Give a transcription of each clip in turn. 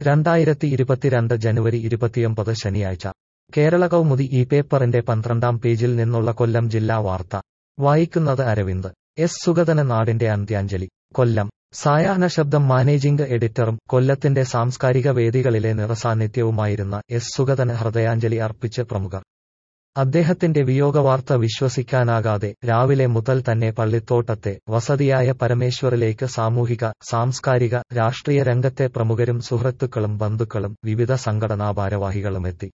രണ്ടായിരത്തി ഇരുപത്തിരണ്ട് ജനുവരി ഇരുപത്തിയൊമ്പത് ശനിയാഴ്ച കേരള കൗമുദി ഈ പേപ്പറിന്റെ പന്ത്രണ്ടാം പേജിൽ നിന്നുള്ള കൊല്ലം ജില്ലാ വാർത്ത വായിക്കുന്നത് അരവിന്ദ് എസ് സുഗതന് നാടിന്റെ അന്ത്യാഞ്ജലി കൊല്ലം സായാഹ്ന ശബ്ദം മാനേജിംഗ് എഡിറ്ററും കൊല്ലത്തിന്റെ സാംസ്കാരിക വേദികളിലെ നിറസാന്നിധ്യവുമായിരുന്ന എസ് സുഗതന് ഹൃദയാഞ്ജലി അർപ്പിച്ച് പ്രമുഖർ അദ്ദേഹത്തിന്റെ വിയോഗവാർത്ത വിശ്വസിക്കാനാകാതെ രാവിലെ മുതൽ തന്നെ പള്ളിത്തോട്ടത്തെ വസതിയായ പരമേശ്വറിലേക്ക് സാമൂഹിക സാംസ്കാരിക രാഷ്ട്രീയ രംഗത്തെ പ്രമുഖരും സുഹൃത്തുക്കളും ബന്ധുക്കളും വിവിധ സംഘടനാ ഭാരവാഹികളും എത്തി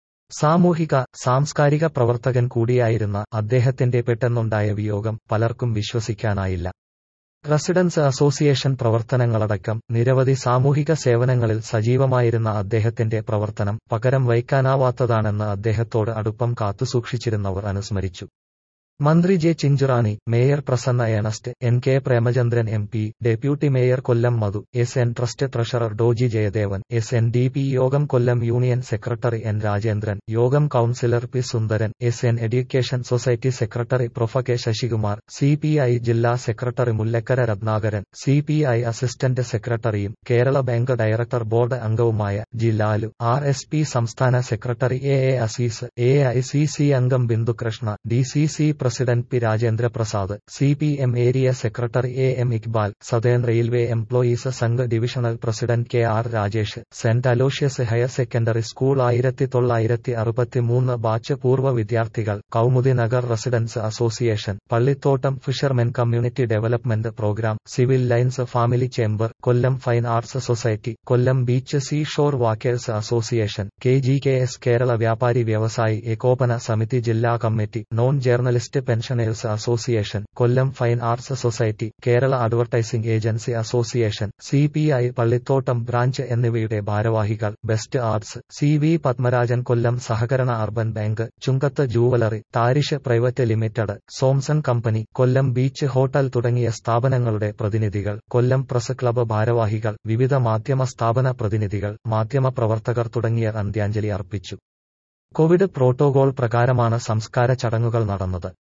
സാമൂഹിക സാംസ്കാരിക പ്രവർത്തകൻ കൂടിയായിരുന്ന അദ്ദേഹത്തിന്റെ പെട്ടെന്നുണ്ടായ വിയോഗം പലർക്കും വിശ്വസിക്കാനായില്ല റെസിഡൻസ് അസോസിയേഷൻ പ്രവർത്തനങ്ങളടക്കം നിരവധി സാമൂഹിക സേവനങ്ങളിൽ സജീവമായിരുന്ന അദ്ദേഹത്തിന്റെ പ്രവർത്തനം പകരം വയ്ക്കാനാവാത്തതാണെന്ന് അദ്ദേഹത്തോട് അടുപ്പം കാത്തുസൂക്ഷിച്ചിരുന്നവർ അനുസ്മരിച്ചു മന്ത്രി J Chinchurani mayor Prasanna Ernest N K Premachandran M P deputy mayor Kollam Madhu S N trust treasurer ഡോജി Jayadevan S N D P Yogam Kollam union secretary N Rajendran Yogam councillor P Sundaran S N education society secretary professor K Sasikumar C P I ജില്ലാ സെക്രട്ടറി Mullakkara Ratnakaran C P I assistant സെക്രട്ടറിയും Kerala bank director board അംഗവുമായ G Lalu R S P സംസ്ഥാന secretary A A Azeez A I C C അംഗം Bindukrishna D C C president P Rajendra Prasad C P M area secretary A M Iqbal southern railway employees Sangh divisional president K R Rajesh saint Aloysius higher secondary school ആയിരത്തി തൊള്ളായിരത്തി അറുപത്തിമൂന്ന് batch പൂർവ്വ വിദ്യാർത്ഥികൾ Kaumudi Nagar residence association Pallithottam fishermen community development programme civil lines family chamber Kollam fine arts society Kollam beach seashore walkers association K G K S Kerala Vyapari Vyavasayi Ekopana Samithi ജില്ലാ committee non journalist pensioners association Kollam fine arts society Kerala advertising agency association C P I Pallithottam branch എന്നിവയുടെ ഭാരവാഹികൾ best arts C V Padmarajan Kollam സഹകരണ urban bank Chungath jewellery Tharish private limited Somson company Kollam beach hotel തുടങ്ങിയ സ്ഥാപനങ്ങളുടെ പ്രതിനിധികൾ കൊല്ലം press club ഭാരവാഹികൾ വിവിധ മാധ്യമ സ്ഥാപന പ്രതിനിധികൾ മാധ്യമപ്രവർത്തകർ തുടങ്ങിയവർ അന്ത്യാഞ്ജലി അർപ്പിച്ചു കോവിഡ് പ്രോട്ടോകോൾ പ്രകാരമാണ് സംസ്കാര ചടങ്ങുകൾ നടന്നത്